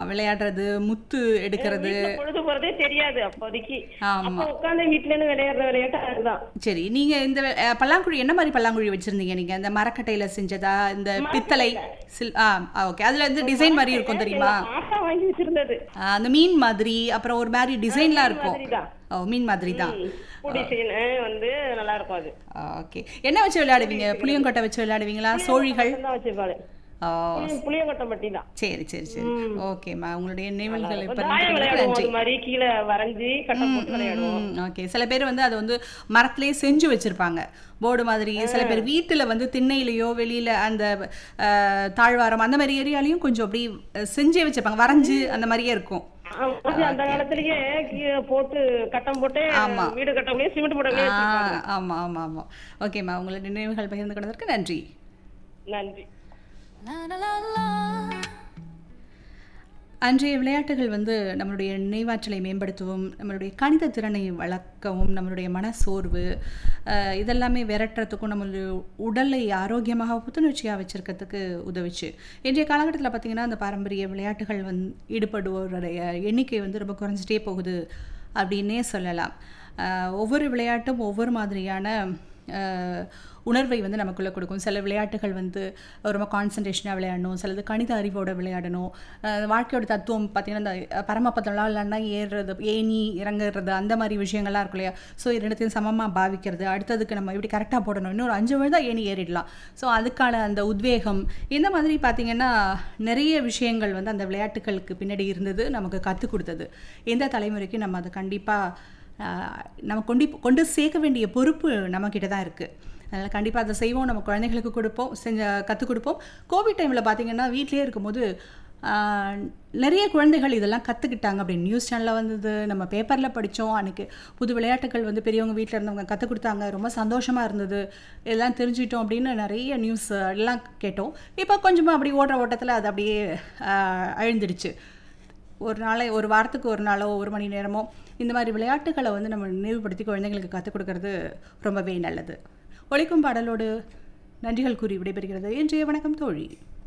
விளையாடுறது முத்து எடுக்கிறது வீட்டுல பொழுது போறதே தெரியாது அப்போதைக்கு ஆமா. அப்ப உட்கார்ந்து வீட்டுல இருந்து விளையாடுற விளையாட்டு அதுதான் சரி நீங்க இந்த அஹ், பல்லாங்குழி என்ன மாதிரி பல்லாங்குழி வச்சிருந்தீங்க நீங்க இந்த மரக்கட்டையில செஞ்சதா இந்த பித்தளை சில் ஆ ஓகே அதுல இருந்து டிசைன் மாதிரி இருக்கும் தெரியுமா எங்க ஆத்தா வாங்கி வச்சிருந்தது ஆ, அந்த மீன் மாதிரி அப்புறம் ஒரு மாதிரி டிசைன்லாம் இருக்கும் மாதிரிதான். ஓ மீன் மாதிரி தான் பூடி செய்யணு வந்து நல்லா இருக்கும் அது ஓகே என்ன வச்சு விளையாடுவீங்க புளியங்கொட்டை வச்சு விளையாடுவீங்களா சோழிகள் தான் வச்சிருப்பாரு ஓ புளியங்கொட்டை பட்டி தான் சரி சரி சரி ஓகேம்மா உங்களுடைய நினைவுகளை தாயம் பகிர்ந்துக்கிறதுக்கு விளையாடுவோம் நன்றி அது மாதிரி கீழே வரைஞ்சி கட்டம் போட்டு விளையாடுவோம் ஓகே சில பேர் வந்து அதை வந்து மரத்திலே செஞ்சு வச்சிருப்பாங்க போர்டு மாதிரி சில பேர் வீட்டுல வந்து திண்ணையிலயோ வெளியில அந்த அஹ், தாழ்வாரம் அந்த மாதிரி ஏரியாலையும் கொஞ்சம் அப்படி அஹ், செஞ்சே வச்சிருப்பாங்க வரைஞ்சு அந்த மாதிரியே இருக்கும் ஆமா, அது அந்த காலத்திலேயே கீழே போட்டு கட்டம் போட்டு ஆமா. வீடு கட்ட முடியும் சிமெண்ட் போட முடியும் ஆ, ஆமா ஆமா ஆமா ஓகேம்மா உங்களுடைய நினைவுகள் பகிர்ந்து கொண்டதற்கு நன்றி நன்றி அன்றைய விளையாட்டுகள் வந்து நம்மளுடைய நினைவாற்றலை மேம்படுத்தவும் நம்மளுடைய கணித திறனை வளர்க்கவும் நம்மளுடைய மனசோர்வு அஹ், இதெல்லாமே விரட்டுறதுக்கும் நம்மளுடைய உடலை ஆரோக்கியமாக புத்துணர்ச்சியாக வச்சிருக்கிறதுக்கு உதவிச்சு இன்றைய காலகட்டத்தில் பார்த்திங்கன்னா அந்த பாரம்பரிய விளையாட்டுகள் வந் ஈடுபடுவோருடைய எண்ணிக்கை வந்து ரொம்ப குறைஞ்சிட்டே போகுது அப்படின்னே சொல்லலாம் அஹ், ஒவ்வொரு விளையாட்டும் ஒவ்வொரு மாதிரியான அஹ், உணர்வை வந்து நமக்குள்ளே கொடுக்கும் சில விளையாட்டுகள் வந்து ரொம்ப கான்சன்ட்ரேஷனாக விளையாடணும் சிலது கணித அறிவோட விளையாடணும் அஹ் வாழ்க்கையோட தத்துவம் பார்த்திங்கன்னா இந்த பரமபதம்லாம் இல்லைன்னா ஏறுறது ஏணி இறங்குறது அந்த மாதிரி விஷயங்கள்லாம் இருக்கும் இல்லையா ஸோ ரெண்டுத்தையும் சமமாக பாவிக்கிறது அடுத்ததுக்கு நம்ம இப்படி கரெக்டாக போடணும் இன்னும் ஒரு அஞ்சு விழுந்தா ஏணி ஏறிடலாம் ஸோ அதுக்கான அந்த உத்வேகம் இந்த மாதிரி பார்த்திங்கன்னா நிறைய விஷயங்கள் வந்து அந்த விளையாட்டுகளுக்கு பின்னாடி இருந்தது நமக்கு கற்றுக் கொடுத்தது எந்த தலைமுறைக்கு நம்ம அதை கண்டிப்பாக நம்ம கொண்டு கொண்டு சேர்க்க வேண்டிய பொறுப்பு நம்மக்கிட்ட தான் இருக்குது அதனால் கண்டிப்பாக அதை செய்வோம் நம்ம குழந்தைகளுக்கு கொடுப்போம் செஞ்ச கற்றுக் கொடுப்போம் கோவிட் டைமில் பார்த்தீங்கன்னா வீட்டிலே இருக்கும்போது ஆஹ், நிறைய குழந்தைகள் இதெல்லாம் கற்றுக்கிட்டாங்க அப்படின்னு நியூஸ் சேனலில் வந்தது நம்ம பேப்பரில் படித்தோம் அன்றைக்கி புது விளையாட்டுகள் வந்து பெரியவங்க வீட்டில் இருந்தவங்க கற்றுக் கொடுத்தாங்க ரொம்ப சந்தோஷமாக இருந்தது இதெல்லாம் தெரிஞ்சிட்டோம் அப்படின்னு நிறைய நியூஸ் எல்லாம் கேட்டோம் இப்போ கொஞ்சமாக அப்படி ஓடுற ஓட்டத்தில் அது அப்படியே ஆஹ், அழிஞ்சிடுச்சு ஒரு நாளை ஒரு வாரத்துக்கு ஒரு நாளோ ஒரு மணி நேரமோ இந்த மாதிரி விளையாட்டுகளை வந்து நம்ம நினைவுபடுத்தி குழந்தைங்களுக்கு கற்றுக் கொடுக்கறது ரொம்பவே நல்லது ஒழிக்கும் பாடலோடு நன்றிகள் கூறி விடைபெறுகிறது இன்றைய வணக்கம் தோழி